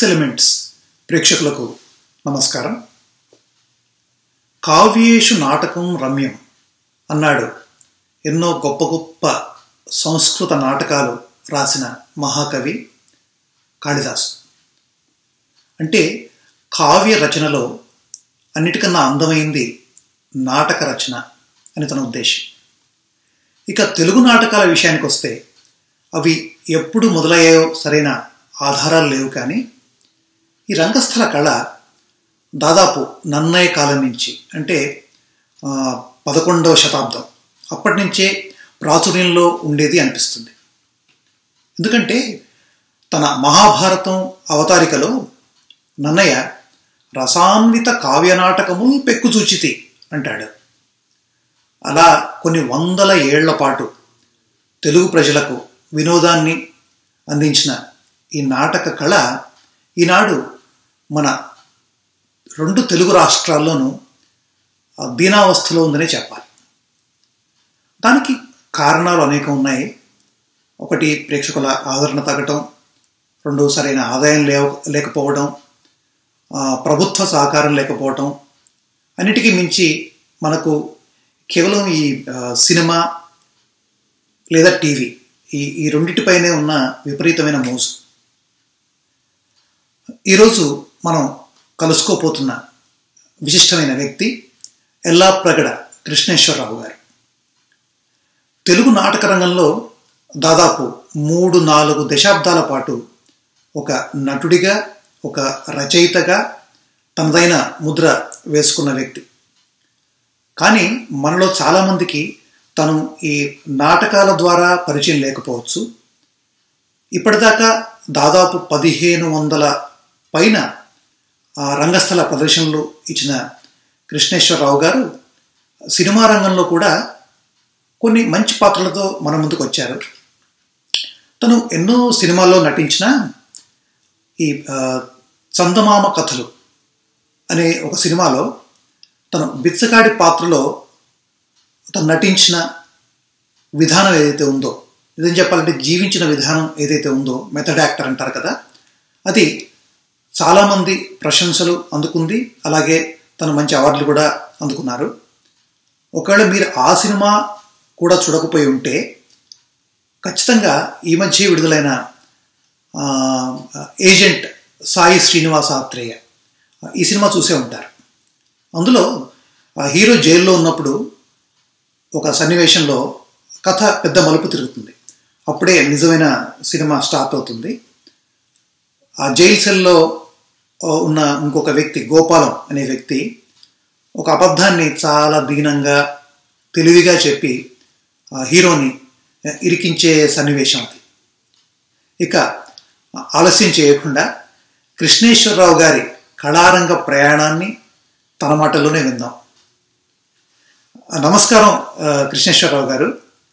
Six elements ప్రేక్షకులకు నమస్కారం కావ్యేషు నాటకం రమ్యం అన్నాడు ఎన్నో గొప్ప గొప్ప సంస్కృత నాటకాలు రాసిన మహాకవి కాళిదాసు అంటే కావ్య రచనలో అన్నిటికన్నా అందమైంది నాటక రచన అని తన ఉద్దేశం ఇక తెలుగు నాటకాల విషయానికి వస్తే అవి ఎప్పుడు మొదలయ్యాయో సరైన ఆధారాలు లేవు కానీ ఈ రంగస్థల కళ దాదాపు నన్నయ్య కాలం నుంచి అంటే ఆ, పదకొండవ శతాబ్దం అప్పటి నుంచే ప్రాచుర్యంలో ఉండేది అనిపిస్తుంది ఎందుకంటే తన మహాభారతం అవతారికలో నన్నయ్య రసాన్విత కావ్యనాటకము పెక్కుచూచితి అంటాడు అలా కొన్ని వందల ఏళ్ల పాటు తెలుగు ప్రజలకు వినోదాన్ని అందించిన ఈ నాటక కళ ఈనాడు మన రెండు తెలుగు రాష్ట్రాల్లోనూ ఆ, దీనావస్థలో ఉందనే చెప్పాలి దానికి కారణాలు అనేకం ఉన్నాయి ఒకటి ప్రేక్షకుల ఆదరణ తగ్గటం రెండు సరైన ఆదాయం లేవ లేకపోవడం ఆ, ప్రభుత్వ సహకారం లేకపోవటం అన్నిటికీ మించి మనకు కేవలం ఈ ఆ, సినిమా లేదా టీవీ ఈ ఈ రెండింటిపైనే ఉన్న విపరీతమైన మోజు ఈరోజు మనం కలుసుకోపోతున్న విశిష్టమైన వ్యక్తి ఎల్లాప్రగడ కృష్ణేశ్వరరావు గారు తెలుగు నాటక రంగంలో దాదాపు మూడు నాలుగు దశాబ్దాల పాటు ఒక నటుడిగా ఒక రచయితగా తనదైన ముద్ర వేసుకున్న వ్యక్తి కానీ మనలో చాలామందికి తను ఈ నాటకాల ద్వారా పరిచయం లేకపోవచ్చు ఇప్పటిదాకా దాదాపు పదిహేను వందల పైన ఆ రంగస్థల ప్రదర్శనలు ఇచ్చిన కృష్ణేశ్వరరావు గారు సినిమా రంగంలో కూడా కొన్ని మంచి పాత్రలతో మన ముందుకు వచ్చారు తను ఎన్నో సినిమాల్లో నటించిన ఈ ఆ, చందమామ కథలు అనే ఒక సినిమాలో తను బిచ్చగాడి పాత్రలో తను నటించిన విధానం ఏదైతే ఉందో నిజం చెప్పాలంటే జీవించిన విధానం ఏదైతే ఉందో మెథడ్ యాక్టర్ అంటారు కదా అది చాలామంది ప్రశంసలు అందుకుంది అలాగే తను మంచి అవార్డులు కూడా అందుకున్నారు ఒకవేళ మీరు ఆ సినిమా కూడా చూడకపోయి ఉంటే ఖచ్చితంగా ఈ మధ్య విడుదలైన ఆ, ఏజెంట్ సాయి శ్రీనివాస ఆత్రేయ ఈ సినిమా చూసే ఉంటారు అందులో ఆ హీరో జైల్లో ఉన్నప్పుడు ఒక సన్నివేశంలో కథ పెద్ద మలుపు తిరుగుతుంది అప్పుడే నిజమైన సినిమా స్టార్ట్ అవుతుంది ఆ జైల్ సెల్లో ఉన్న ఇంకొక వ్యక్తి గోపాలం అనే వ్యక్తి ఒక అబద్ధాన్ని చాలా దీనంగా తెలివిగా చెప్పి ఆ హీరోని ఇరికించే సన్నివేశం అది ఇక ఆలస్యం చేయకుండా కృష్ణేశ్వరరావు గారి కళారంగ ప్రయాణాన్ని తన మాటల్లోనే విందాం నమస్కారం ఆ, కృష్ణేశ్వరరావు గారు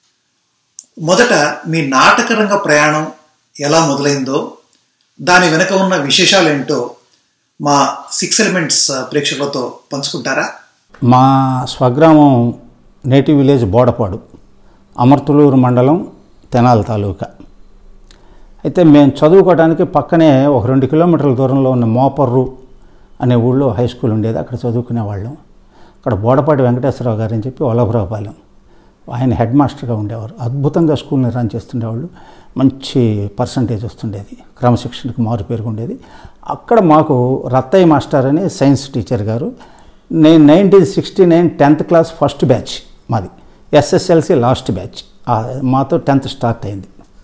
మొదట మీ నాటకరంగ ప్రయాణం ఎలా మొదలైందో దాని వెనుక ఉన్న విశేషాలు ఏంటో మా సిక్స్ ఎలిమెంట్స్ ప్రేక్షకులతో పంచుకుంటారా మా స్వగ్రామం నేటివ్ విలేజ్ బోడపాడు అమర్తులూరు మండలం తెనాలి తాలూకా అయితే మేము చదువుకోవడానికి పక్కనే ఒక రెండు కిలోమీటర్ల దూరంలో ఉన్న మోపర్రు అనే ఊళ్ళో హై స్కూల్ ఉండేది అక్కడ చదువుకునేవాళ్ళం అక్కడ బోడపాటి వెంకటేశ్వరరావు గారు అని చెప్పి వల్లభరావుపాలెం ఆయన హెడ్ మాస్టర్గా ఉండేవారు అద్భుతంగా స్కూల్ని రన్ చేస్తుండేవాళ్ళు మంచి పర్సంటేజ్ వస్తుండేది క్రమశిక్షణకు మారు పేరు ఉండేది అక్కడ మాకు రత్తయ్య మాస్టర్ అని సైన్స్ టీచర్ గారు నేను nineteen sixty nine tenth class first batch మాది ఎస్ఎస్ఎల్సి లాస్ట్ బ్యాచ్ ఆ, మాతో టెన్త్ స్టార్ట్ అయింది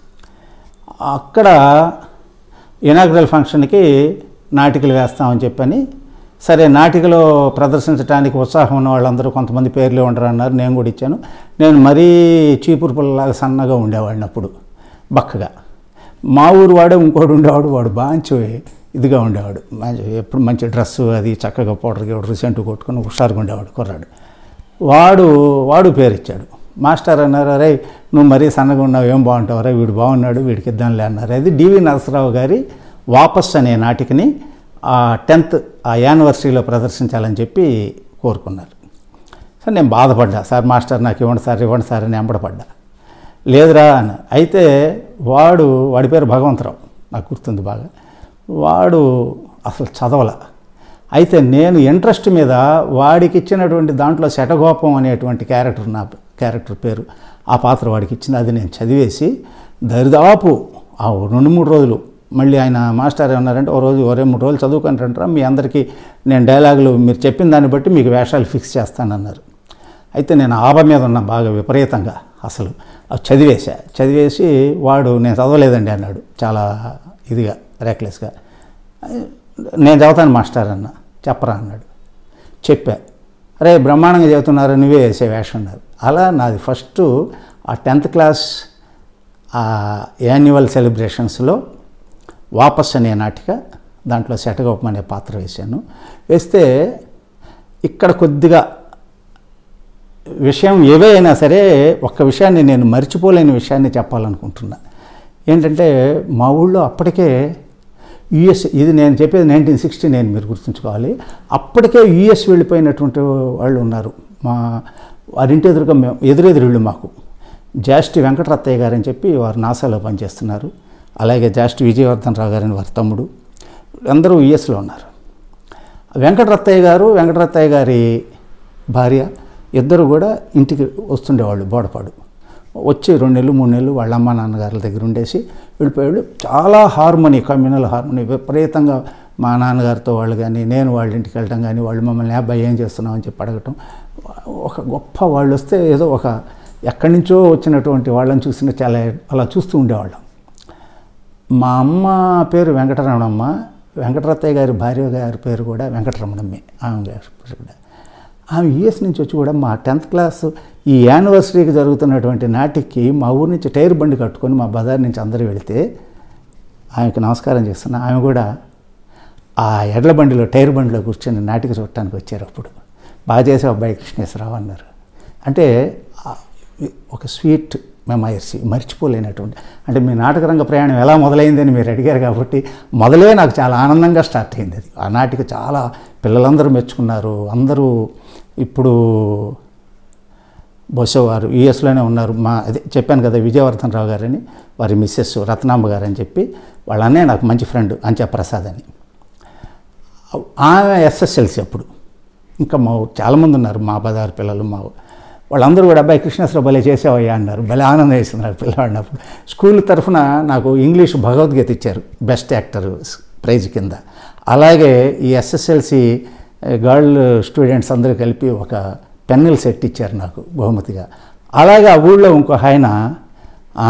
అక్కడ ఇనాగ్రల్ ఫంక్షన్కి నాటికలు వేస్తామని చెప్పని సరే నాటికలో ప్రదర్శించడానికి ఉత్సాహం ఉన్న వాళ్ళందరూ కొంతమంది పేర్లు ఉండరు అన్నారు నేను కూడా ఇచ్చాను నేను మరీ చీపురు పుల్లలాగా సన్నగా ఉండేవాడిని అప్పుడు బక్కగా మా ఊరు వాడే ఇంకోడు ఉండేవాడు వాడు మంచి ఇదిగా ఉండేవాడు మంచి ఎప్పుడు మంచి డ్రెస్సు అది చక్కగా పౌడర్ గిౌడర్ రీసెంట్ కొట్టుకొని హుషారుగా ఉండేవాడు కుర్రాడు వాడు వాడు పేరు ఇచ్చాడు మాస్టర్ అన్నారు అరే నువ్వు మరీ సన్నగా ఉన్నావు ఏం బాగుంటావు రే వీడు బాగున్నాడు వీడికి ఇద్దాంలే అన్నారు అది డివి నరసరావు గారి వాపస్ అనే నాటికని ఆ టెన్త్ ఆ యానివర్సరీలో ప్రదర్శించాలని చెప్పి కోరుకున్నారు సార్ నేను బాధపడ్డా సార్ మాస్టర్ నాకు ఇవ్వండి సార్ ఇవ్వండి సార్ అని ఎంబడపడ్డా లేదురా అని అయితే వాడు వాడి పేరు భగవంతరావు నాకు గుర్తుంది బాగా వాడు అసలు చదవల అయితే నేను ఇంట్రెస్ట్ మీద వాడికి ఇచ్చినటువంటి దాంట్లో శటగోపం అనేటువంటి క్యారెక్టర్ నా క్యారెక్టర్ పేరు ఆ పాత్ర వాడికి ఇచ్చింది అది నేను చదివేసి దరిదాపు ఆ రెండు మూడు రోజులు మళ్ళీ ఆయన మాస్టర్ ఏమన్నారంటే ఓ రోజు ఒరే మూడు రోజులు చదువుకుంటారంటారా మీ అందరికీ నేను డైలాగులు మీరు చెప్పిన దాన్ని బట్టి మీకు వేషాలు ఫిక్స్ చేస్తానన్నారు అయితే నేను ఆబ మీద ఉన్నా బాగా విపరీతంగా అసలు అవి చదివేశా చదివేసి వాడు నేను చదవలేదండి అన్నాడు చాలా ఇదిగా రెక్లెస్గా నేను చదువుతాను మాస్టర్ అన్న చెప్పరా అన్నాడు చెప్పా అరే బ్రహ్మాండంగా చెబుతున్నారు నువ్వే వేసే వేషం అన్నారు అలా నాది ఫస్ట్ ఆ టెన్త్ క్లాస్ ఆ యాన్యువల్ సెలబ్రేషన్స్లో వాపస్ అనే నాటిక దాంట్లో శటగోపం అనే పాత్ర వేశాను వేస్తే ఇక్కడ కొద్దిగా విషయం ఏవే అయినా సరే ఒక్క విషయాన్ని నేను మర్చిపోలేని విషయాన్ని చెప్పాలనుకుంటున్నా ఏంటంటే మా ఊళ్ళో అప్పటికే యుఎస్ ఇది నేను చెప్పేది నైన్టీన్ సిక్స్టీ నైన్ మీరు గుర్తుంచుకోవాలి అప్పటికే యుఎస్ వెళ్ళిపోయినటువంటి వాళ్ళు ఉన్నారు మా వారింటి ఎదురుగా మేము ఎదురెదురుళ్ళు మాకు జాస్టి వెంకటరత్తయ్య గారు అని చెప్పి వారు నాసాలో పనిచేస్తున్నారు అలాగే జాస్టి విజయవర్ధన్ రావు గారని వారి తమ్ముడు అందరూ యుఎస్లో ఉన్నారు వెంకటరత్తయ్య గారు వెంకటరత్తయ్య గారి భార్య ఇద్దరు కూడా ఇంటికి వస్తుండేవాళ్ళు బోడపాడు వచ్చి రెండు నెలలు మూడు నెలలు వాళ్ళ అమ్మ నాన్నగారుల దగ్గర ఉండేసి వెళ్ళిపోయాడు చాలా హార్మోని కమ్యూనల్ హార్మోని విపరీతంగా మా నాన్నగారితో వాళ్ళు కానీ నేను వాళ్ళ ఇంటికి వెళ్ళటం కానీ వాళ్ళు మమ్మల్ని అబ్బాయి ఏం చేస్తున్నాం అని చెప్పి అడగటం ఒక గొప్ప వాళ్ళు వస్తే ఏదో ఒక ఎక్కడి నుంచో వచ్చినటువంటి వాళ్ళని చూసిన చాలా అలా చూస్తూ ఉండేవాళ్ళం మా అమ్మ పేరు వెంకటరమణమ్మ వెంకటరత్తయ్య గారి భార్య గారి పేరు కూడా వెంకటరమణమ్మే ఆమె గారి పేరు కూడా ఆమె యుఎస్ నుంచి వచ్చి కూడా మా టెన్త్ క్లాస్ ఈ యానివర్సరీకి జరుగుతున్నటువంటి నాటికి మా ఊరి నుంచి టైర్ బండి కట్టుకొని మా బజార్ నుంచి అందరూ వెళితే ఆమెకు నమస్కారం చేస్తున్నా ఆమె కూడా ఆ ఎడ్ల బండిలో టైర్ బండిలో కూర్చొని నాటిక చూడటానికి వచ్చారు అప్పుడు బాగా చేసే అబ్బాయి కృష్ణేశ్వరరావు అన్నారు అంటే ఆ ఒక స్వీట్ మెమరీస్ మర్చిపోలేనటువంటి అంటే మీ నాటకరంగ ప్రయాణం ఎలా మొదలైందని మీరు అడిగారు కాబట్టి మొదలే నాకు చాలా ఆనందంగా స్టార్ట్ అయింది అది ఆ నాటిక చాలా పిల్లలందరూ మెచ్చుకున్నారు అందరూ ఇప్పుడు బహుశా వారు యుఎస్లోనే ఉన్నారు మా అదే చెప్పాను కదా విజయవర్ధన్ రావు గారని వారి మిస్సెస్ రత్నాంబ గారు అని చెప్పి వాళ్ళ అన్నయ్య నాకు మంచి ఫ్రెండ్ అంచా ప్రసాద్ అని ఆమె ఎస్ఎస్ఎల్సి అప్పుడు ఇంకా మా ఊరు చాలామంది ఉన్నారు మా బజారు పిల్లలు మా ఊరు. వాళ్ళందరూ కూడా అబ్బాయి కృష్ణేశ్వర భలే చేసేవయ్యా అన్నారు భలే ఆనందం వేసింది నాకు పిల్లవాడినప్పుడు స్కూల్ తరఫున నాకు ఇంగ్లీష్ భగవద్గీత ఇచ్చారు బెస్ట్ యాక్టర్ ప్రైజ్ కింద అలాగే ఈ ఎస్ఎస్ఎల్సి గర్ల్ స్టూడెంట్స్ అందరూ కలిపి ఒక పెన్నుల సెట్ ఇచ్చారు నాకు బహుమతిగా అలాగే ఆ ఊళ్ళో ఇంకో ఆయన ఆ,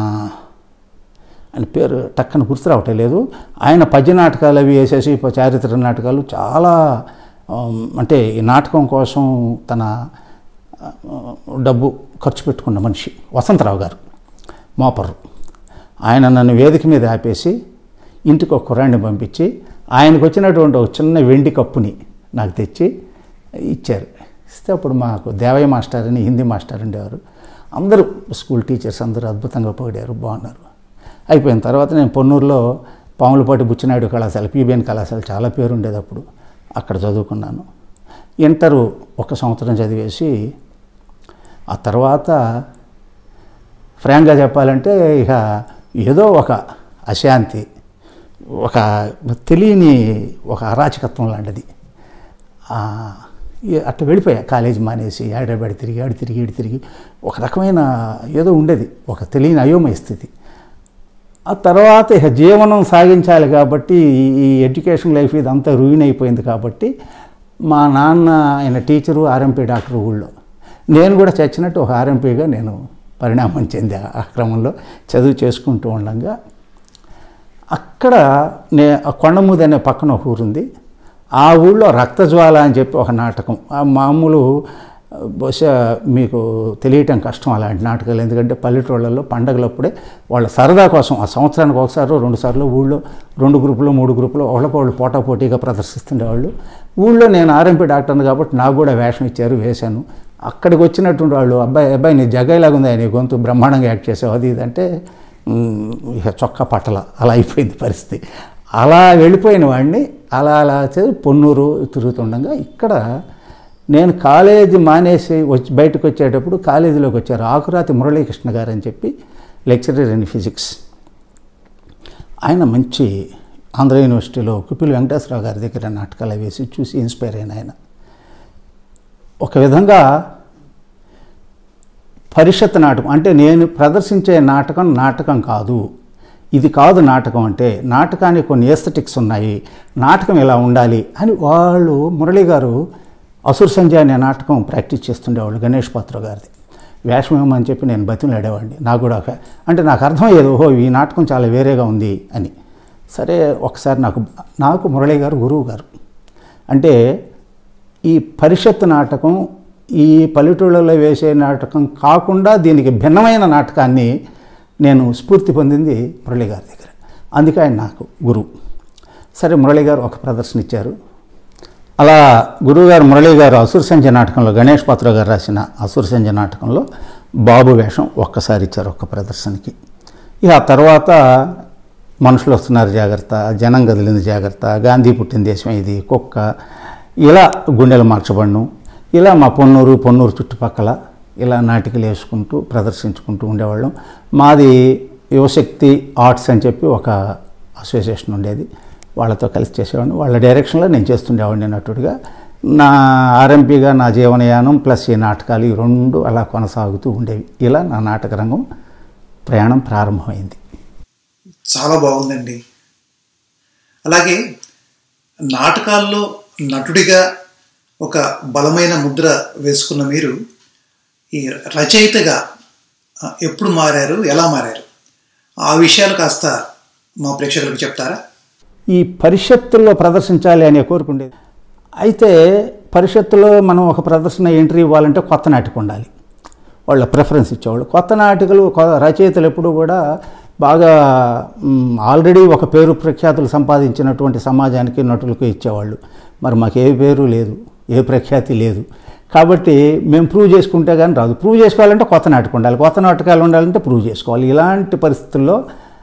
ఆయన పేరు టక్కన గుర్తు రావటం లేదు ఆయన పద్య నాటకాలు అవి వేసేసి ఇప్పుడు చారిత్రక నాటకాలు చాలా ఆమ్, అంటే ఈ నాటకం కోసం తన ఆ, డబ్బు ఖర్చు పెట్టుకున్న మనిషి వసంతరావు గారు మోపర్రు ఆయన నన్ను వేదిక మీద ఆపేసి ఇంటికి ఒక కుర్రాడిని పంపించి ఆయనకు వచ్చినటువంటి ఒక చిన్న వెండి కప్పుని నాకు తెచ్చి ఇచ్చారు ఇస్తే అప్పుడు మాకు దేవయ్య మాస్టర్ అని హిందీ మాస్టర్ ఉండేవారు అందరూ స్కూల్ టీచర్స్ అందరూ అద్భుతంగా పొగిడారు బాగున్నారు అయిపోయిన తర్వాత నేను పొన్నూరులో పాములపాటి బుచ్చినాయుడు కళాశాల పీబీఎన్ కళాశాల చాలా పేరు ఉండేది అప్పుడు అక్కడ చదువుకున్నాను ఇంటరు ఒక సంవత్సరం చదివేసి ఆ తర్వాత ఫ్రాంక్గా చెప్పాలంటే ఇక ఏదో ఒక అశాంతి ఒక తెలియని ఒక అరాచకత్వం లాంటిది ఆ, ఈ- అట్లా వెళ్ళిపోయా కాలేజీ మానేసి హైదరాబాద్ తిరిగి ఆడి తిరిగి ఈడు తిరిగి ఒక రకమైన ఏదో ఉండేది ఒక తెలియని అయోమయ స్థితి ఆ తర్వాత ఇక జీవనం సాగించాలి కాబట్టి ఈ- ఈ ఎడ్యుకేషన్ లైఫ్ ఇదంతా రూయిన్ అయిపోయింది కాబట్టి మా నాన్న ఆయన టీచరు ఆర్ఎంపీ డాక్టర్ ఊళ్ళో నేను కూడా చచ్చినట్టు ఒక ఆర్ఎంపీగా నేను పరిణామం చెందా ఆ క్రమంలో చదువు చేసుకుంటూ ఉండగా అక్కడ నే ఆ కొండమూది అనే పక్కన ఒక ఊరుంది ఆ ఊళ్ళో రక్తజ్వాల అని చెప్పి ఒక నాటకం ఆ మామూలు ఆ, బహుశా మీకు తెలియటం కష్టం అలాంటి నాటకాలు ఎందుకంటే పల్లెటూళ్ళల్లో పండగలప్పుడే వాళ్ళ సరదా కోసం ఆ సంవత్సరానికి ఒకసారి రెండు సార్లు ఊళ్ళో రెండు గ్రూపులు మూడు గ్రూపులు ఒకళ్ళకొళ్ళు పోటా పోటీగా ప్రదర్శిస్తుండేవాళ్ళు ఊళ్ళో నేను ఆర్ఎంపీ డాక్టర్ని కాబట్టి నాకు కూడా వేషం ఇచ్చారు వేశాను అక్కడికి వచ్చినటువంటి వాళ్ళు అబ్బాయి అబ్బాయి నీ జగ్గైలాగా ఉంది నీ గొంతు బ్రహ్మాండంగా యాక్ట్ చేసావు అది ఇది అంటే "ఉమ్, ఇక చొక్కా పట్టల అలా అయిపోయింది పరిస్థితి అలా వెళ్ళిపోయిన వాడిని అలా అలా చేసి పొన్నూరు తిరుగుతుండగా ఇక్కడ నేను కాలేజీ మానేసి వచ్చి బయటకు వచ్చేటప్పుడు కాలేజీలోకి వచ్చారు ఆకురాతి మురళీకృష్ణ గారు అని చెప్పి లెక్చరర్ ఇన్ ఫిజిక్స్ ఆయన మంచి ఆంధ్ర యూనివర్సిటీలో కుపిల్ వెంకటేశ్వరరావు గారి దగ్గర నాటకాలు వేసి చూసి ఇన్స్పైర్ అయిన ఆయన ఒక విధంగా పరిషత్ నాటకం అంటే నేను ప్రదర్శించే నాటకం నాటకం కాదు ఇది కాదు నాటకం అంటే నాటకానికి కొన్ని ఎస్థెటిక్స్ ఉన్నాయి నాటకం ఇలా ఉండాలి అని వాళ్ళు మురళి గారు అసుర్ సంజయ్ అనే నాటకం ప్రాక్టీస్ చేస్తుండేవాళ్ళు గణేష్ పాత్ర గారిది వేషం ఏమని చెప్పి నేను బతిలాడేవాడిని నాకు కూడా ఒక అంటే నాకు అర్థమయ్యేది ఓహో ఈ నాటకం చాలా వేరేగా ఉంది అని సరే ఒకసారి నాకు నాకు మురళి గారు గురువు గారు అంటే ఈ పరిషత్ నాటకం ఈ పల్లెటూళ్ళలో వేసే నాటకం కాకుండా దీనికి భిన్నమైన నాటకాన్ని నేను స్ఫూర్తి పొందింది మురళి గారి దగ్గర అందుకే ఆయన నాకు గురువు సరే మురళి గారు ఒక ప్రదర్శన ఇచ్చారు అలా గురువుగారు మురళి గారు అసుర సంజ నాటకంలో గణేష్ పాత్ర గారు రాసిన అసుర సంజ నాటకంలో బాబు వేషం ఒక్కసారి ఇచ్చారు ఒక్క ప్రదర్శనకి ఇక ఆ తర్వాత మనుషులు వస్తున్నారు జాగ్రత్త జనం కదిలింది జాగ్రత్త గాంధీ పుట్టిన దేశం ఇది కుక్క ఇలా గుండెలు మార్చబడను ఇలా మా పొన్నూరు పొన్నూరు చుట్టుపక్కల ఇలా నాటికలు వేసుకుంటూ ప్రదర్శించుకుంటూ ఉండేవాళ్ళం మాది యువశక్తి ఆర్ట్స్ అని చెప్పి ఒక అసోసియేషన్ ఉండేది వాళ్ళతో కలిసి చేసేవాడిని వాళ్ళ డైరెక్షన్లో నేను చేస్తుండేవాడిని నటుడిగా నా ఆర్ఎంపీగా నా జీవనయానం ప్లస్ ఈ నాటకాలు ఈ రెండు అలా కొనసాగుతూ ఉండేవి ఇలా నా నాటక రంగం ప్రయాణం ప్రారంభమైంది చాలా బాగుందండి అలాగే నాటకాల్లో నటుడిగా ఒక బలమైన ముద్ర వేసుకున్న మీరు ఈ రచయితగా ఆ, ఎప్పుడు మారారు ఎలా మారారు ఆ విషయాలు కాస్త మా ప్రేక్షకులకు చెప్తారా ఈ పరిషత్తుల్లో ప్రదర్శించాలి అనే కోరిక ఉండేది అయితే పరిషత్తులో మనం ఒక ప్రదర్శన ఎంట్రీ ఇవ్వాలంటే కొత్త నాటిక ఉండాలి వాళ్ళ ప్రిఫరెన్స్ ఇచ్చేవాళ్ళు కొత్త నాటికలు కొ- రచయితలు ఎప్పుడూ కూడా బాగా మ్, ఆల్రెడీ ఒక పేరు ప్రఖ్యాతులు సంపాదించినటువంటి సమాజానికి నటులకు ఇచ్చేవాళ్ళు మరి మాకు ఏ పేరు లేదు ఏ ప్రఖ్యాతి లేదు కాబట్టి మేము ప్రూవ్ చేసుకుంటే కానీ రాదు ప్రూవ్ చేసుకోవాలంటే కొత్త నాటకం ఉండాలి కొత్త నాటకాలు ఉండాలంటే ప్రూవ్ చేసుకోవాలి ఇలాంటి పరిస్థితుల్లో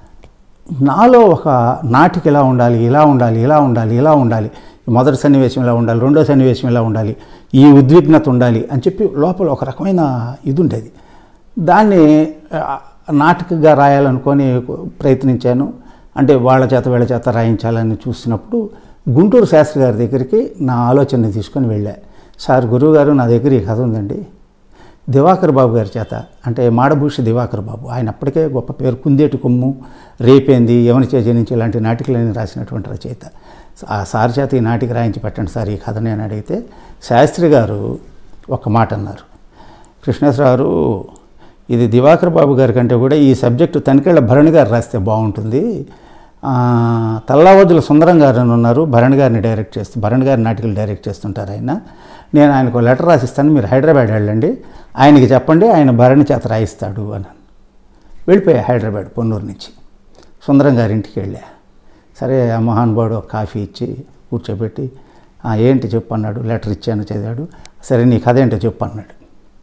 నాలో ఒక నాటిక ఇలా ఉండాలి ఇలా ఉండాలి ఇలా ఉండాలి ఇలా ఉండాలి మొదటి సన్నివేశం ఇలా ఉండాలి రెండో సన్నివేశం ఇలా ఉండాలి ఈ ఉద్విగ్నత ఉండాలి అని చెప్పి లోపల ఒక రకమైన ఇది ఉండేది దాన్ని ఆ, నాటకగా రాయాలనుకొని ప్రయత్నించాను అంటే వాళ్ళ చేత వీళ్ళ చేత రాయించాలని చూసినప్పుడు గుంటూరు శాస్త్రి గారి దగ్గరికి నా ఆలోచన తీసుకొని వెళ్ళా సార్ గురువుగారు నా దగ్గర ఈ కథ ఉందండి దివాకర్ బాబు గారి చేత అంటే మాడభూషి దివాకర్ బాబు ఆయన అప్పటికే గొప్ప పేరు కుందేటి కొమ్ము రేపేంది యవని చేజ నుంచి ఇలాంటి నాటికలని రాసినటువంటి రచయిత ఆ సార్ చేత ఈ నాటిక రాయించి పెట్టండి సార్ ఈ కథ నేను అడిగితే శాస్త్రి గారు ఒక మాట అన్నారు కృష్ణేశ్వర గారు ఇది దివాకర్ బాబు గారి కంటే కూడా ఈ సబ్జెక్టు తనికేళ్ల భరణి గారు రాస్తే బాగుంటుంది ఆ, తల్లావద్దుల సుందరం గారు అని ఉన్నారు భరణ్ గారిని డైరెక్ట్ చేస్తూ భరణ్ గారి నాటికలు డైరెక్ట్ చేస్తుంటారు ఆయన నేను ఆయనకు ఒక లెటర్ రాసిస్తాను మీరు హైదరాబాద్ వెళ్ళండి ఆయనకి చెప్పండి ఆయన భరణి చేత రాయిస్తాడు అని వెళ్ళిపోయా హైదరాబాద్ పొన్నూరు నుంచి సుందరం గారి ఇంటికి వెళ్ళా సరే ఆ మహానుభావుడు ఒక కాఫీ ఇచ్చి కూర్చోబెట్టి "ఆ, ఏంటి చెప్పు అన్నాడు లెటర్ ఇచ్చాను చదివాడు సరే నీ కథ ఏంటో చెప్పు అన్నాడు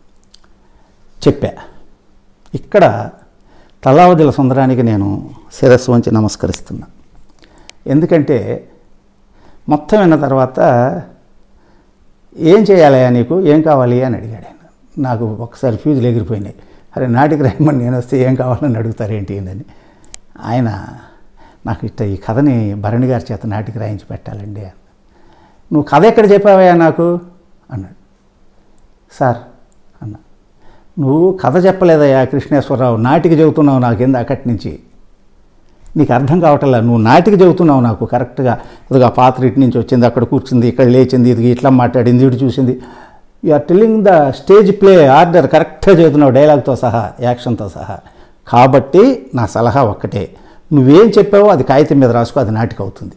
చెప్పా ఇక్కడ తలావదిల సుందరానికి నేను శిరస్సు వంచి నమస్కరిస్తున్నా ఎందుకంటే మొత్తం విన్న తర్వాత ఏం చేయాలయ్యా నీకు ఏం కావాలి అని అడిగాడు ఆయన నాకు ఒకసారి ఫ్యూజులు ఎగిరిపోయినాయి అరే నాటికి రాయమని నేను వస్తే ఏం కావాలని అడుగుతారేంటి అని ఆయన నాకు ఇట్ట ఈ కథని భరణి గారి చేత నాటికి రాయించి పెట్టాలండి అన్న. నువ్వు కథ ఎక్కడ చెప్పావయ్యా నాకు అన్నాడు సార్ అన్న నువ్వు కథ చెప్పలేదయ్యా కృష్ణేశ్వరరావు నాటికి చెబుతున్నావు నాకు కింద అక్కడి నుంచి నీకు అర్థం కావట్లే నువ్వు నాటికి చెబుతున్నావు నాకు కరెక్ట్గా ఇదిగో ఆ పాత్ర ఇటు నుంచి వచ్చింది అక్కడ కూర్చుంది ఇక్కడ లేచింది ఇది ఇట్లా మాట్లాడింది ఇటు చూసింది you are telling the stage play order కరెక్ట్గా చెబుతున్నావు డైలాగ్తో సహా యాక్షన్తో సహా కాబట్టి నా సలహా ఒక్కటే నువ్వేం చెప్పావో అది కాగితం మీద రాసుకో అది నాటిక అవుతుంది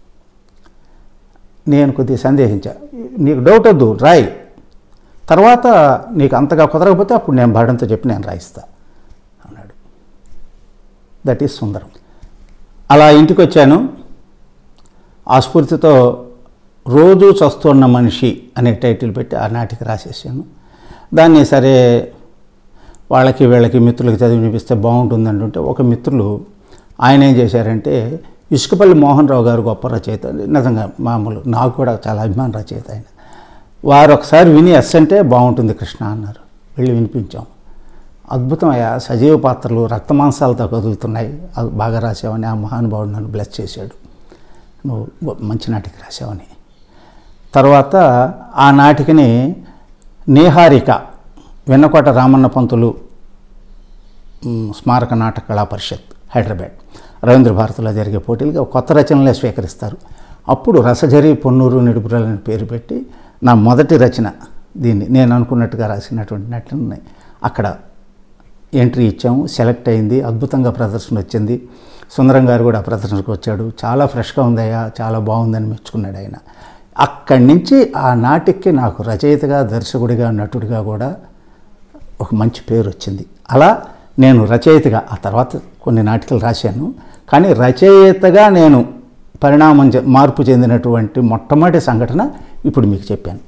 నేను కొద్దిగా సందేహించా నీకు డౌట్ వద్దు రాయి తర్వాత నీకు అంతగా కుదరకపోతే అప్పుడు నేను భరణంతో చెప్పి నేను రాయిస్తా అన్నాడు దట్ ఈస్ సుందరం అలా ఇంటికి వచ్చాను ఆ స్ఫూర్తితో రోజు చస్తున్న మనిషి అనే టైటిల్ పెట్టి ఆ నాటికి రాసేసాను దాన్ని సరే వాళ్ళకి వీళ్ళకి మిత్రులకి చదివి వినిపిస్తే బాగుంటుంది అంటుంటే ఒక మిత్రులు ఆయన ఏం చేశారంటే ఇసుకపల్లి మోహన్ రావు గారు గొప్ప రచయిత నిజంగా మామూలు నాకు కూడా చాలా అభిమాన రచయిత ఆయన వారు ఒకసారి విని ఎస్ అంటే బాగుంటుంది కృష్ణ అన్నారు వెళ్ళి వినిపించాం అద్భుతం అయ్యా సజీవ పాత్రలు రక్తమాంసాలతో కదులుతున్నాయి అది బాగా రాసావని ఆ మహానుభావుడు నన్ను బ్లెస్ చేశాడు నువ్వు మంచి నాటిక రాసావని తర్వాత ఆ నాటికని నేహారిక వెన్నకోట రామన్న పంతులు మ్, స్మారక నాటక కళా పరిషత్ హైదరాబాద్ రవీంద్ర భారతిలో జరిగే పోటీలుగా కొత్త రచనలే స్వీకరిస్తారు అప్పుడు రసజరి పొన్నూరు నిడుపురాలని పేరు పెట్టి నా మొదటి రచన దీన్ని నేను అనుకున్నట్టుగా రాసినటువంటి నటనని అక్కడ ఎంట్రీ ఇచ్చాము సెలెక్ట్ అయింది అద్భుతంగా ప్రదర్శన వచ్చింది సుందరం గారు కూడా ఆ ప్రదర్శనకు వచ్చాడు చాలా ఫ్రెష్గా ఉందయ్యా చాలా బాగుందని మెచ్చుకున్నాడు ఆయన అక్కడి నుంచి ఆ నాటికి నాకు రచయితగా దర్శకుడిగా నటుడిగా కూడా ఒక మంచి పేరు వచ్చింది అలా నేను రచయితగా ఆ తర్వాత కొన్ని నాటికలు రాశాను కానీ రచయితగా నేను పరిణామం చె- మార్పు చెందినటువంటి మొట్టమొదటి సంఘటన ఇప్పుడు మీకు చెప్పాను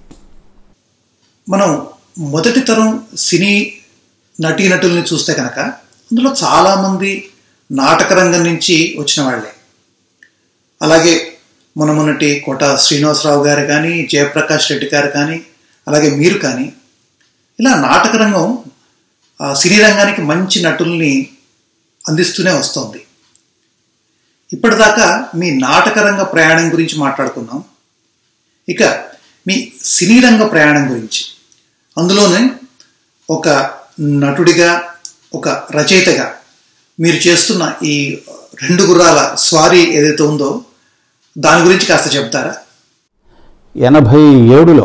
మనం మొదటి తరం సినీ నటీనటుల్ని చూస్తే కనుక అందులో చాలామంది నాటక రంగం నుంచి వచ్చిన వాళ్ళే అలాగే మన మొన్నటి కోట శ్రీనివాసరావు గారు కానీ జయప్రకాష్ రెడ్డి గారు కానీ అలాగే మీరు కానీ ఇలా నాటక రంగం ఆ, సినీ రంగానికి మంచి నటుల్ని అందిస్తూనే వస్తోంది ఇప్పటిదాకా మీ నాటక రంగ ప్రయాణం గురించి మాట్లాడుకున్నాం ఇక మీ సినీ రంగ ప్రయాణం గురించి అందులోనే ఒక నటుడిగా ఒక రచయితగా మీరు చేస్తున్న ఈ రెండు గుర్రాల స్వారీ ఏదైతే ఉందో దాని గురించి కాస్త చెప్తారా ఎనభై ఏడులో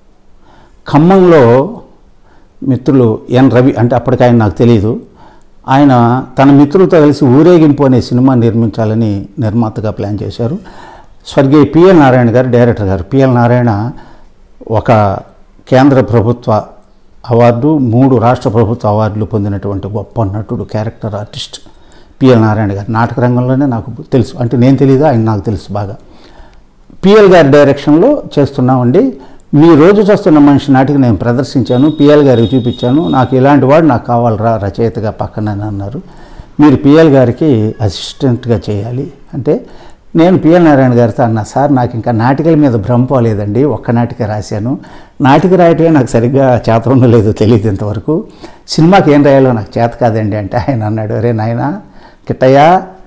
ఖమ్మంలో మిత్రులు ఎన్ రవి అంటే అప్పటికి ఆయన నాకు తెలియదు ఆయన తన మిత్రులతో కలిసి ఊరేగింపు అనే సినిమా నిర్మించాలని నిర్మాతగా ప్లాన్ చేశారు స్వర్గీయ పిఎల్ నారాయణ గారు డైరెక్టర్ గారు పిఎల్ నారాయణ ఒక కేంద్ర ప్రభుత్వ అవార్డు మూడు రాష్ట్ర ప్రభుత్వ అవార్డులు పొందినటువంటి గొప్ప నటుడు క్యారెక్టర్ ఆర్టిస్ట్ పిఎల్ నారాయణ గారు నాటక రంగంలోనే నాకు తెలుసు అంటే నేను తెలియదు ఆయన నాకు తెలుసు బాగా పిఎల్ గారి డైరెక్షన్లో చేస్తున్నామండి మీ రోజు చూస్తున్న మనిషి నాటికి నేను ప్రదర్శించాను పిఎల్ గారికి చూపించాను నాకు ఇలాంటి వాడు నాకు కావాలరా రచయితగా పక్కన అన్నారు మీరు పిఎల్ గారికి అసిస్టెంట్గా చేయాలి అంటే నేను పిఎల్ నారాయణ గారితో అన్నా సార్ నాకు ఇంకా నాటికల మీద భ్రమ పోలేదండి ఒక్క నాటిక రాశాను నాటిక రాయటమే నాకు సరిగ్గా చేత ఉండలేదు తెలియదు ఇంతవరకు సినిమాకి ఏం రాయాలో నాకు చేత కాదండి అంటే ఆయన అన్నాడు అరే నాయనా కిట్టయ్య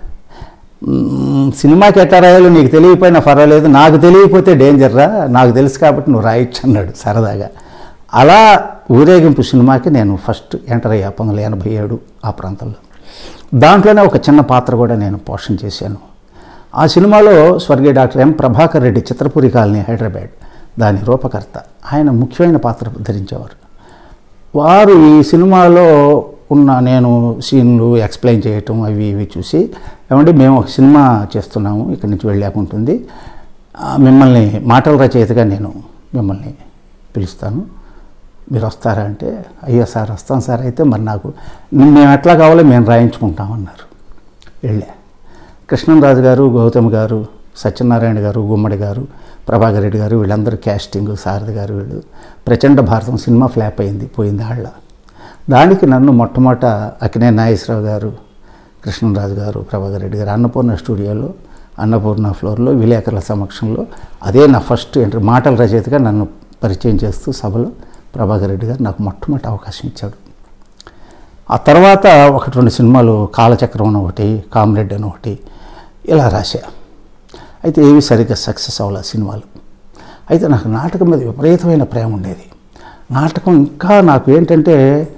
మ్మ్, సినిమాకి ఎట్లా రాయాలో నీకు తెలియకపోయినా పర్వాలేదు నాకు తెలియకపోతే డేంజర్ రా నాకు తెలుసు కాబట్టి నువ్వు రాయొచ్చు అన్నాడు సరదాగా అలా ఊరేగింపు సినిమాకి నేను ఫస్ట్ ఎంటర్ అయ్యా పంతొమ్మిది వందల ఎనభై ఏడు ఆ ప్రాంతంలో దాంట్లోనే ఒక చిన్న పాత్ర కూడా నేను పోషణ చేశాను ఆ సినిమాలో స్వర్గీయ doctor M Prabhakar Reddy Chitrapuri colony Hyderabad దాని రూపకర్త ఆయన ముఖ్యమైన పాత్ర ధరించేవారు వారు ఈ సినిమాలో ఉన్న నేను సీన్లు ఎక్స్ప్లెయిన్ చేయటం అవి ఇవి చూసి ఏమంటే మేము ఒక సినిమా చేస్తున్నాము ఇక్కడి నుంచి వెళ్ళాక ఉంటుంది ఆ, మిమ్మల్ని మాటల రచయితగా నేను మిమ్మల్ని పిలుస్తాను మీరు వస్తారా అంటే అయ్యో సార్ వస్తాం సార్ అయితే మరి నాకు మేము ఎట్లా కావాలో మేము రాయించుకుంటామన్నారు వెళ్ళా కృష్ణంరాజు గారు గౌతమ్ గారు సత్యనారాయణ గారు గుమ్మడి గారు ప్రభాకర్ రెడ్డి గారు వీళ్ళందరూ క్యాస్టింగ్ సారథి గారు వీళ్ళు ప్రచండ భారతం సినిమా ఫ్లాప్ అయింది పోయింది ఆళ్ళ దానికి నన్ను మొట్టమొదట అక్కినే నాగేశ్వరరావు గారు కృష్ణరాజు గారు ప్రభాకర్ రెడ్డి గారు అన్నపూర్ణ స్టూడియోలో అన్నపూర్ణ ఫ్లోర్లో విలేకరుల సమక్షంలో అదే నా ఫస్ట్ ఎంట్రీ మాటల రచయితగా నన్ను పరిచయం చేస్తూ సభలో ప్రభాకర్ రెడ్డి గారు నాకు మొట్టమొదటి అవకాశం ఇచ్చాడు ఆ తర్వాత ఒకటి రెండు సినిమాలు కాలచక్రం అని ఒకటి కామ్రెడ్ అని ఒకటి ఇలా రాశా అయితే ఏవి సరిగ్గా సక్సెస్ అవ్వాలి సినిమాలు అయితే నాకు నాటకం మీద విపరీతమైన ప్రేమ ఉండేది నాటకం ఇంకా నాకు ఏంటంటే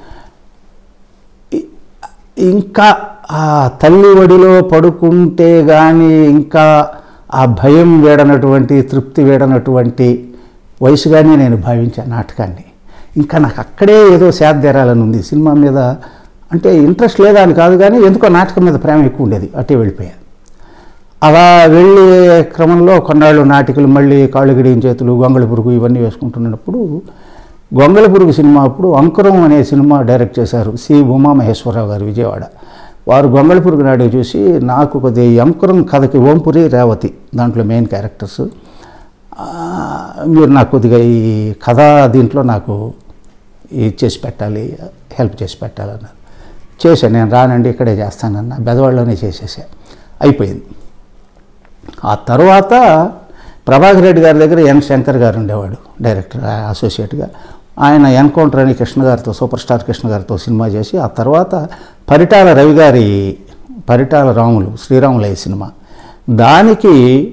ఇ- ఇంకా ఆ తల్లి ఒడిలో పడుకుంటే కానీ ఇంకా ఆ భయం వేడనటువంటి తృప్తి వేడనటువంటి వయసుగానే నేను భావించాను నాటకాన్ని ఇంకా నాకు అక్కడే ఏదో సేద్దేరాలని ఉంది సినిమా మీద అంటే ఇంట్రెస్ట్ లేదా అని కాదు కానీ ఎందుకో నాటకం మీద ప్రేమ ఎక్కువ ఉండేది అట్టే వెళ్ళిపోయాను అలా వెళ్ళే క్రమంలో కొన్నాళ్ళు నాటికలు మళ్ళీ కాళ్ళగిడి చేతులు గొంగళి పురుగు ఇవన్నీ వేసుకుంటున్నప్పుడు గొంగళి పురుగు సినిమా అప్పుడు అంకురం అనే సినిమా డైరెక్ట్ చేశారు సి ఉమామహేశ్వరరావు గారు విజయవాడ వారు గొంగళి పురుగు నాడు చూసి నాకు కొద్దిగా ఈ అంకురం కథకి ఓంపురి రేవతి దాంట్లో మెయిన్ క్యారెక్టర్స్ ఆ, మీరు నాకు కొద్దిగా ఈ కథ దీంట్లో నాకు ఇది చేసి పెట్టాలి హెల్ప్ చేసి పెట్టాలన్నారు చేశాను నేను రానండి ఇక్కడే చేస్తానన్న బెదవాడలోనే చేసేసా అయిపోయింది ఆ తర్వాత ప్రభాకర్ రెడ్డి గారి దగ్గర ఎన్ శంకర్ గారు ఉండేవాడు డైరెక్టర్ అసోసియేట్గా ఆయన ఎన్కౌంటర్ అని కృష్ణ గారితో సూపర్ స్టార్ కృష్ణ గారితో సినిమా చేసి ఆ తర్వాత పరిటాల రవి గారి పరిటాల రాములు శ్రీరాములయ్య సినిమా దానికి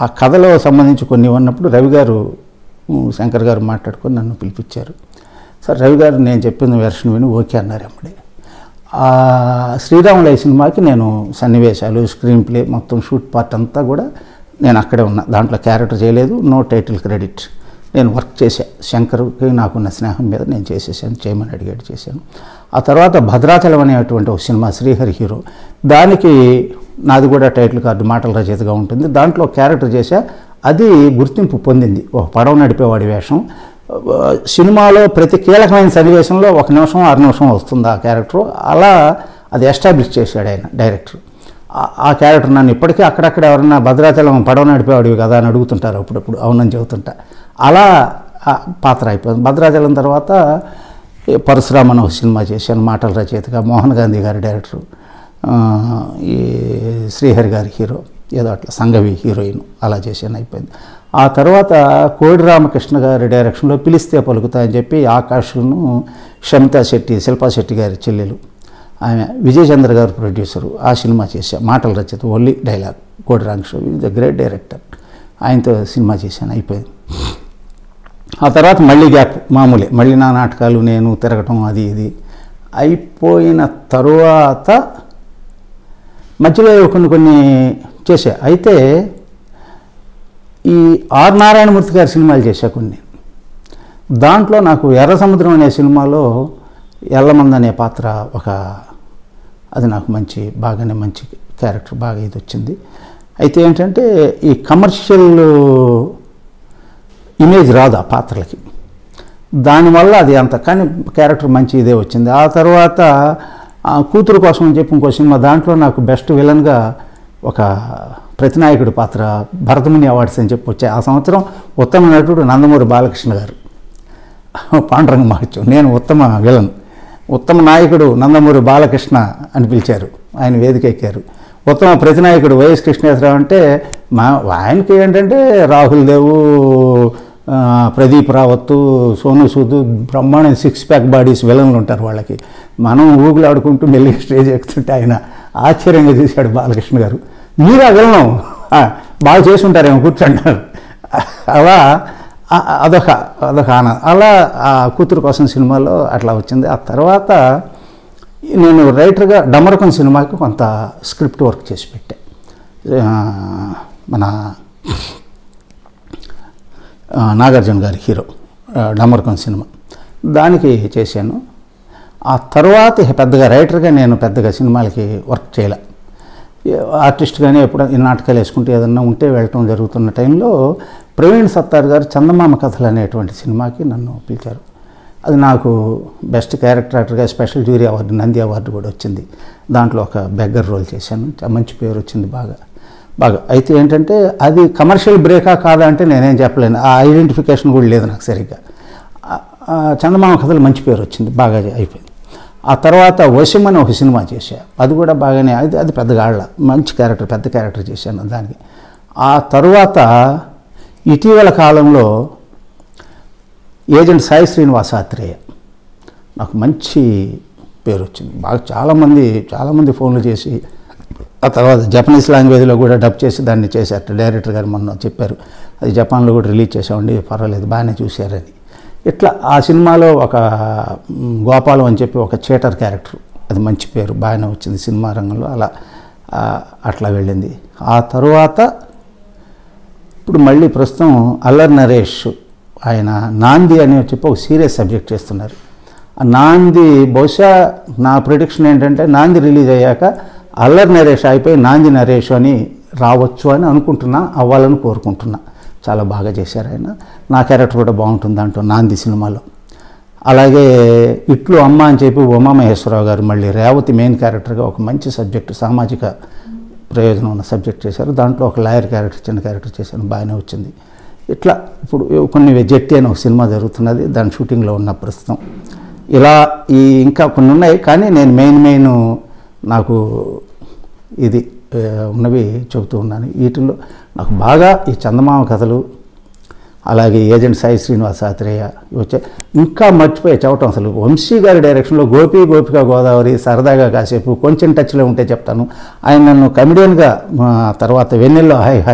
ఆ కథలో సంబంధించి కొన్ని ఉన్నప్పుడు రవి గారు ఉమ్, శంకర్ గారు మాట్లాడుకొని నన్ను పిలిపించారు సార్ రవి గారు నేను చెప్పిన వెర్షన్ విని ఓకే అన్నారు అమ్మడే ఆ శ్రీరాములయ్య సినిమాకి నేను సన్నివేశాలు స్క్రీన్ ప్లే మొత్తం షూట్ పార్ట్ అంతా కూడా నేను అక్కడే ఉన్నా దాంట్లో క్యారెక్టర్ చేయలేదు నో టైటిల్ క్రెడిట్ నేను వర్క్ చేశా శంకర్కి నాకున్న స్నేహం మీద నేను చేసేసాను చేయమని అడిగాడు చేశాను ఆ తర్వాత భద్రాచలం అనేటువంటి ఒక సినిమా శ్రీహరి హీరో దానికి నాది కూడా టైటిల్ కార్డు మాటల రచయితగా ఉంటుంది దాంట్లో క్యారెక్టర్ చేశా అది గుర్తింపు పొందింది ఒక పడవ నడిపేవాడి వేషం ఆ, సినిమాలో ప్రతి కీలకమైన సన్నివేశంలో ఒక నిమిషం అర నిమిషం వస్తుంది ఆ క్యారెక్టర్ అలా అది ఎస్టాబ్లిష్ చేశాడు ఆయన డైరెక్టర్ ఆ- ఆ క్యారెక్టర్ నన్ను ఇప్పటికీ అక్కడక్కడ ఎవరన్నా భద్రాచలం పడవ నడిపేవాడివి కదా అని అడుగుతుంటారు అప్పుడప్పుడు అవునని చెబుతుంటా అలా ఆ పాత్ర అయిపోయింది భద్రాచలం తర్వాత ఈ పరశురామ్ అని ఒక సినిమా చేశాను మాటల రచయితగా మోహన్ గాంధీ గారి డైరెక్టర్ ఆ, ఈ శ్రీహరి గారి హీరో ఏదో అట్లా సంగవి హీరోయిన్ అలా చేశాను అయిపోయింది ఆ తర్వాత కోడి రామకృష్ణ గారి డైరెక్షన్లో పిలిస్తే పలుకుతా అని చెప్పి ఆకాష్ను షమితా శెట్టి శిల్పా శెట్టి గారి చెల్లెలు ఆమె విజయచంద్ర గారు ప్రొడ్యూసరు ఆ సినిమా చేశా మాటల రచయిత only dialogue Kodi Ramakrishna is the great director ఆయనతో సినిమా చేశాను అయిపోయింది ఆ తర్వాత మళ్ళీ గ్యాప్ మామూలే మళ్ళీ నా నాటకాలు నేను తిరగటం అది ఇది అయిపోయిన తరువాత మధ్యలో కొన్ని కొన్ని చేశా అయితే ఈ ఆర్ నారాయణమూర్తి గారి సినిమాలు చేశా కొన్ని దాంట్లో నాకు ఎర్ర సముద్రం అనే సినిమాలో ఎల్లమంద అనే పాత్ర ఒక అది నాకు మంచి బాగానే మంచి క్యారెక్టర్ బాగా ఇది వచ్చింది అయితే ఏంటంటే ఈ కమర్షియల్ ఇమేజ్ రాదు ఆ పాత్రలకి దానివల్ల అది అంత కానీ క్యారెక్టర్ మంచి ఇదే వచ్చింది ఆ తర్వాత ఆ కూతురు కోసం అని చెప్పి ఇంకో సినిమా దాంట్లో నాకు బెస్ట్ విలన్గా ఒక ప్రతినాయకుడి పాత్ర భరతముని అవార్డ్స్ అని చెప్పి వచ్చాయి ఆ సంవత్సరం ఉత్తమ నటుడు నందమూరి బాలకృష్ణ గారు పాండురంగ మహత్యం నేను ఉత్తమ విలన్ ఉత్తమ నాయకుడు నందమూరి బాలకృష్ణ అని పిలిచారు ఆయన వేదిక ఎక్కారు ఉత్తమ ప్రతినాయకుడు వైఎస్ కృష్ణేశ్వరరావు అంటే మా ఆయనకి ఏంటంటే రాహుల్ దేవు ఆ, ప్రదీప్ రావత్తు సోను సూద్ బ్రహ్మాండ సిక్స్ ప్యాక్ బాడీస్ విలన్లు ఉంటారు వాళ్ళకి మనం ఊగులాడుకుంటూ మెల్లి స్టేజ్ ఎక్కుతుంటే ఆయన ఆశ్చర్యంగా చూశాడు బాలకృష్ణ గారు మీరా విలనం "ఆ, బాగా చేసి ఉంటారేమో కూర్చుంటారు అలా ఆ- అదొక అదొక ఆనందం అలా ఆ కూతురు కోసం సినిమాలో అట్లా వచ్చింది ఆ తర్వాత నేను రైటర్గా డమరకం సినిమాకి కొంత స్క్రిప్ట్ వర్క్ చేసి పెట్టా ఆ, మన ఆ, నాగార్జున గారి హీరో ఆ, డమరకం సినిమా దానికి చేశాను ఆ తర్వాత ఇక పెద్దగా రైటర్గా నేను పెద్దగా సినిమాలకి వర్క్ చేయలే ఆర్టిస్ట్గానే ఎప్పుడు ఈ నాటకాలు వేసుకుంటే ఏదన్నా ఉంటే వెళ్ళటం జరుగుతున్న టైంలో ప్రవీణ్ సత్తార్ గారు చందమామ కథలు అనేటువంటి సినిమాకి నన్ను పిలిచారు అది నాకు బెస్ట్ క్యారెక్టర్ యాక్టర్గా special jury award Nandi award కూడా వచ్చింది దాంట్లో ఒక బెగ్గర్ రోల్ చేశాను చా- మంచి పేరు వచ్చింది బాగా బాగా అయితే ఏంటంటే అది కమర్షియల్ బ్రేకా కాదా అంటే నేనేం చెప్పలేను ఆ ఐడెంటిఫికేషన్ కూడా లేదు నాకు సరిగ్గా ఆ- ఆ చందమామ కథలు మంచి పేరు వచ్చింది బాగా అయిపోయింది ఆ తర్వాత వశం అని ఒక సినిమా చేశా అది కూడా బాగానే అది అది పెద్దగా ఆడల మంచి క్యారెక్టర్ పెద్ద క్యారెక్టర్ చేశాను దానికి ఆ తరువాత ఇటీవల కాలంలో ఏజెంట్ సాయి శ్రీనివాస ఆత్రేయ నాకు మంచి పేరు వచ్చింది బాగా చాలామంది చాలామంది ఫోన్లు చేసి ఆ తర్వాత జపనీస్ లాంగ్వేజ్లో కూడా డబ్ చేసి దాన్ని చేశారు డైరెక్టర్ గారు మొన్న చెప్పారు అది జపాన్లో కూడా రిలీజ్ చేసామండి పర్వాలేదు బాగానే చూశారని ఇట్లా ఆ సినిమాలో ఒక మ్, గోపాలం అని చెప్పి ఒక చేటర్ క్యారెక్టర్ అది మంచి పేరు బాగానే వచ్చింది సినిమా రంగంలో అలా ఆ, అట్లా వెళ్ళింది ఆ తరువాత ఇప్పుడు మళ్ళీ ప్రస్తుతం అల్లర్ నరేష్ ఆయన నాంది అని చెప్పి ఒక సీరియస్ సబ్జెక్ట్ చేస్తున్నారు ఆ నాంది బహుశా నా ప్రిడిక్షన్ ఏంటంటే నాంది రిలీజ్ అయ్యాక అల్లర్ నరేష్ అయిపోయి నాంది నరేష్ అని రావచ్చు అని అనుకుంటున్నా అవ్వాలని కోరుకుంటున్నా చాలా బాగా చేశారు ఆయన నా క్యారెక్టర్ కూడా బాగుంటుంది దాంట్లో నాంది సినిమాలో అలాగే ఇట్లు అమ్మ అని చెప్పి ఉమామహేశ్వరరావు గారు మళ్ళీ రేవతి మెయిన్ క్యారెక్టర్గా ఒక మంచి సబ్జెక్టు సామాజిక ప్రయోజనం ఉన్న సబ్జెక్ట్ చేశారు దాంట్లో ఒక లాయర్ క్యారెక్టర్ చిన్న క్యారెక్టర్ చేశాను బాగానే వచ్చింది ఇట్లా ఇప్పుడు కొన్ని జట్టి అని ఒక సినిమా జరుగుతున్నది దాని షూటింగ్లో ఉన్న ప్రస్తుతం ఇలా ఈ ఇంకా కొన్ని ఉన్నాయి కానీ నేను మెయిన్ మెయిన్ నాకు ఇది ఆ, ఉన్నవి చెబుతూ ఉన్నాను వీటిల్లో నాకు బాగా ఈ చందమామ కథలు అలాగే ఏజెంట్ సాయి శ్రీనివాస ఆత్రేయ ఇవి వచ్చాయి ఇంకా మర్చిపోయే చవటం అసలు వంశీ గారి డైరెక్షన్లో గోపి గోపిక గోదావరి సరదాగా కాసేపు కొంచెం టచ్లో ఉంటే చెప్తాను ఆయన నన్ను కమెడియన్గా ఆ, తర్వాత వెన్నెల్లో హాయ్ హాయ్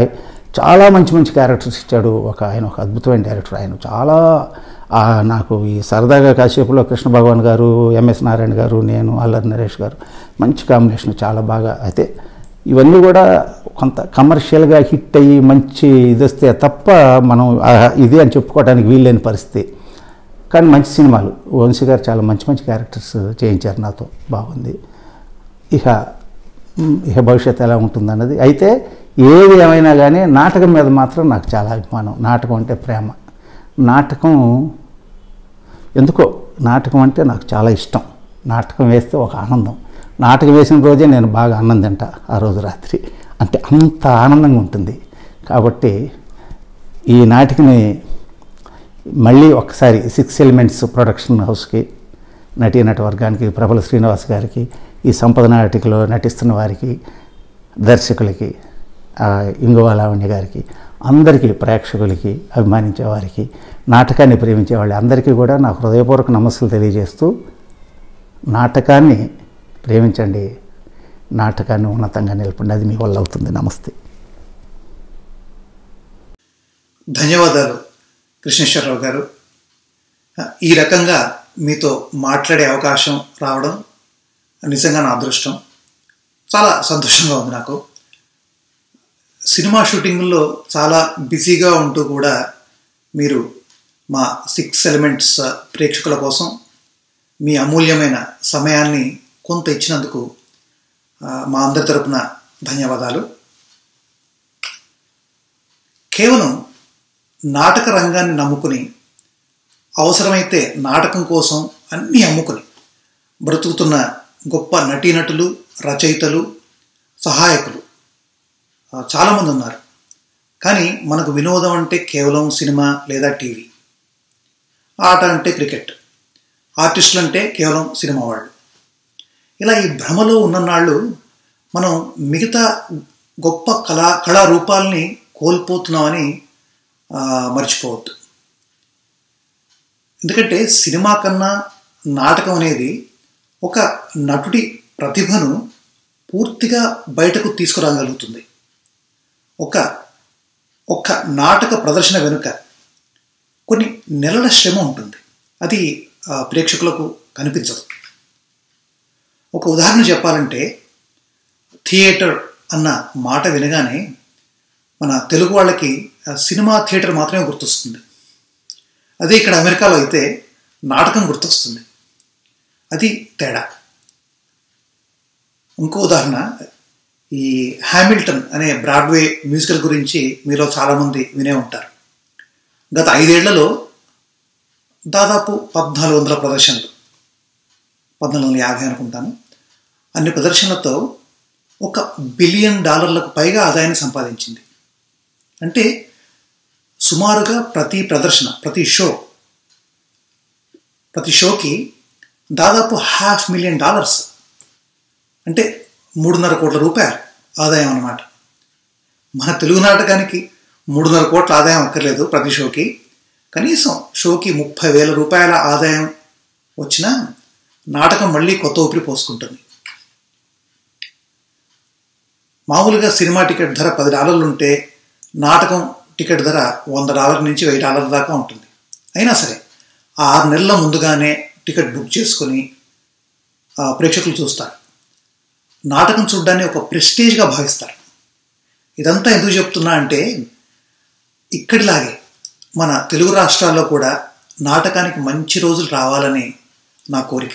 చాలా మంచి మంచి క్యారెక్టర్స్ ఇచ్చాడు ఒక ఆయన ఒక అద్భుతమైన డైరెక్టర్ ఆయన చాలా ఆ, నాకు ఈ సరదాగా కాసేపులో కృష్ణ భగవాన్ గారు ఎంఎస్ నారాయణ గారు నేను అల్లరి నరేష్ గారు మంచి కాంబినేషన్ చాలా బాగా అయితే ఇవన్నీ కూడా కొంత కమర్షియల్గా హిట్ అయ్యి మంచి ఇది వస్తే తప్ప మనం ఆ, ఇది అని చెప్పుకోవడానికి వీల్లేని పరిస్థితి కానీ మంచి సినిమాలు వంశీ గారు చాలా మంచి మంచి క్యారెక్టర్స్ చేయించారు నాతో బాగుంది ఇక మ్, ఇక భవిష్యత్తు ఎలా ఉంటుందన్నది అయితే ఏది ఏమైనా కానీ నాటకం మీద మాత్రం నాకు చాలా అభిమానం నాటకం అంటే ప్రేమ నాటకం ఎందుకో నాటకం అంటే నాకు చాలా ఇష్టం నాటకం వేస్తే ఒక ఆనందం నాటకం వేసిన రోజే నేను బాగా అన్నం తింటా ఆ రోజు రాత్రి అంటే అంత ఆనందంగా ఉంటుంది కాబట్టి ఈ నాటికని మళ్ళీ ఒకసారి సిక్స్ ఎలిమెంట్స్ ప్రొడక్షన్ హౌస్కి నటీనట వర్గానికి ప్రబల శ్రీనివాస్ గారికి ఈ సంపద నాటికలో నటిస్తున్న వారికి దర్శకులకి ఆ, ఇంగువ లావణ్య గారికి అందరికీ ప్రేక్షకులకి అభిమానించే వారికి నాటకాన్ని ప్రేమించే వాళ్ళ అందరికీ కూడా నా హృదయపూర్వక నమస్సులు తెలియజేస్తూ నాటకాన్ని ప్రేమించండి నాటకాన్ని ఉన్నతంగా నిలపండి అది మీ వల్ల అవుతుంది నమస్తే ధన్యవాదాలు కృష్ణేశ్వరరావు గారు ఈ రకంగా మీతో మాట్లాడే అవకాశం రావడం నిజంగా నా అదృష్టం చాలా సంతోషంగా ఉంది నాకు సినిమా షూటింగ్లో చాలా బిజీగా ఉంటూ కూడా మీరు మా సిక్స్ ఎలిమెంట్స్ ప్రేక్షకుల కోసం మీ అమూల్యమైన సమయాన్ని కొంత ఇచ్చినందుకు ఆ, మా అందరి తరపున ధన్యవాదాలు కేవలం నాటక రంగాన్ని నమ్ముకుని అవసరమైతే నాటకం కోసం అన్నీ అమ్ముకుని బ్రతుకుతున్న గొప్ప నటీనటులు రచయితలు సహాయకులు ఆ, చాలామంది ఉన్నారు కానీ మనకు వినోదం అంటే కేవలం సినిమా లేదా టీవీ ఆట అంటే క్రికెట్ ఆర్టిస్టులు అంటే కేవలం సినిమా వాళ్ళు ఇలా ఈ భ్రమలో ఉన్ననాళ్ళు మనం మిగతా గొప్ప కళా కళారూపాల్ని కోల్పోతున్నామని ఆ, మర్చిపోవద్దు ఎందుకంటే సినిమా కన్నా నాటకం అనేది ఒక నటుడి ప్రతిభను పూర్తిగా బయటకు తీసుకురాగలుగుతుంది ఒక ఒక నాటక ప్రదర్శన వెనుక కొన్ని నెలల శ్రమ ఉంటుంది అది ఆ, ప్రేక్షకులకు కనిపించదు ఒక ఉదాహరణ చెప్పాలంటే థియేటర్ అన్న మాట వినగానే మన తెలుగు వాళ్ళకి ఆ, సినిమా థియేటర్ మాత్రమే గుర్తొస్తుంది అదే ఇక్కడ అమెరికాలో అయితే నాటకం గుర్తొస్తుంది అది తేడా ఇంకో ఉదాహరణ ఈ హ్యామిల్టన్ అనే బ్రాడ్వే మ్యూజికల్ గురించి మీలో చాలామంది వినే ఉంటారు గత ఐదేళ్లలో దాదాపు పద్నాలుగు వందల ప్రదర్శనలు పద్నాలుగు వందల యాభై అనుకుంటాను అన్ని ప్రదర్శనలతో ఒక బిలియన్ డాలర్లకు పైగా ఆదాయాన్ని సంపాదించింది అంటే సుమారుగా ప్రతి ప్రదర్శన ప్రతి షో ప్రతి షోకి దాదాపు హాఫ్ మిలియన్ డాలర్స్ అంటే మూడున్నర కోట్ల రూపాయలు ఆదాయం అన్నమాట మన తెలుగు నాటకానికి మూడున్నర కోట్ల ఆదాయం అక్కర్లేదు ప్రతి షోకి కనీసం షోకి ముప్పై వేల రూపాయల ఆదాయం వచ్చినా నాటకం మళ్ళీ కొత్త ఊపిరి పోసుకుంటుంది మామూలుగా సినిమా టికెట్ ధర పది డాలర్లు ఉంటే నాటకం టికెట్ ధర వంద డాలర్ నుంచి వెయ్యి డాలర్ల దాకా ఉంటుంది అయినా సరే ఆ ఆరు నెలల ముందుగానే టికెట్ బుక్ చేసుకొని ఆ, ప్రేక్షకులు చూస్తారు నాటకం చూడడాన్ని ఒక ప్రెస్టేజ్గా భావిస్తారు ఇదంతా ఎందుకు చెప్తున్నా అంటే ఇక్కడిలాగే మన తెలుగు రాష్ట్రాల్లో కూడా నాటకానికి మంచి రోజులు రావాలని నా కోరిక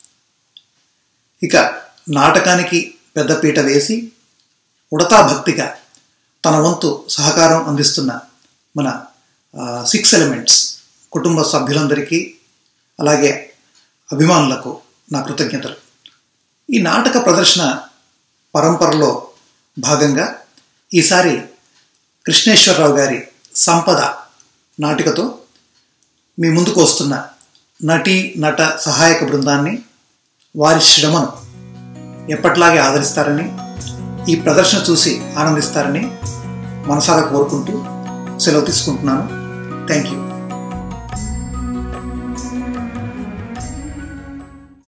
ఇక నాటకానికి పెద్దపీట వేసి ఉడతా భక్తిగా తన వంతు సహకారం అందిస్తున్న మన సిక్స్ ఎలిమెంట్స్ కుటుంబ సభ్యులందరికీ అలాగే అభిమానులకు నా కృతజ్ఞతలు ఈ నాటక ప్రదర్శన పరంపరలో భాగంగా ఈసారి కృష్ణేశ్వరరావు గారి సంపద నాటికతో మీ ముందుకు వస్తున్న నటి నట సహాయక బృందాన్ని వారి శ్రమను ఎప్పట్లాగే ఆదరిస్తారని ఈ ప్రదర్శన చూసి ఆనందిస్తారని మనసారా కోరుకుంటూ సెలవు తీసుకుంటున్నాను థ్యాంక్ యూ